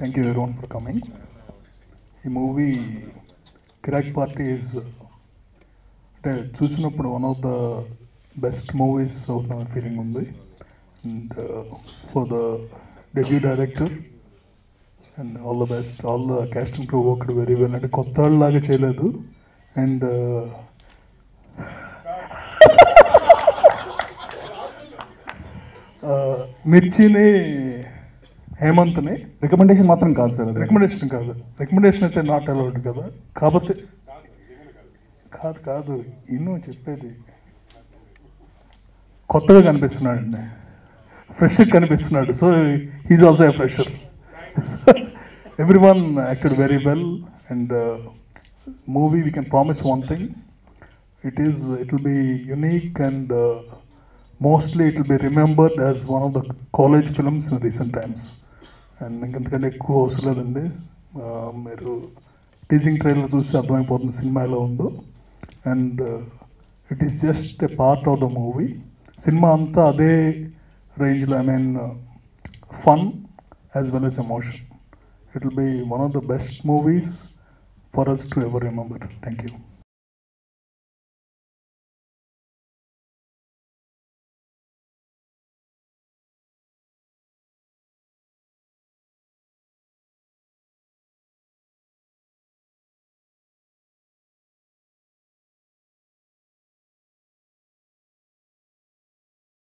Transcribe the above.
thank you every for coming ఈ movie Kirik Party is అంటే చూసినప్పుడు one of the best movies అవుతున్న ఫీలింగ్ ఉంది and for the debut director and all the best all the cast and crew worked very well అంటే కొత్త వాళ్ళలాగా చేయలేదు and మిర్చిని హేమంత్ని recommendation మాత్రం కాదు సార్ అది రికమెండేషన్ కాదు రికమెండేషన్ అయితే నాట్ అలౌడ్ కదా కాకపోతే కాదు కాదు ఇన్ను చెప్పేది కొత్తగా కనిపిస్తున్నాడండి ఫ్రెష్ కనిపిస్తున్నాడు so he's also a fresher everyone acted very well and movie we can promise one thing it is it will be unique and mostly it will be remembered as one of the college films in recent times and ఇంకెంతకంటే ఎక్కువ అవసరం లేదండి ఆ, మీరు teaching trailer చూసి అర్థమైపోతుంది సినిమా ఎలా ఉందో and it is just a part of the movie సినిమా అంతా అదే రేంజ్లో I mean fun as well as emotion it will be one of the best movies for us to ever remember thank you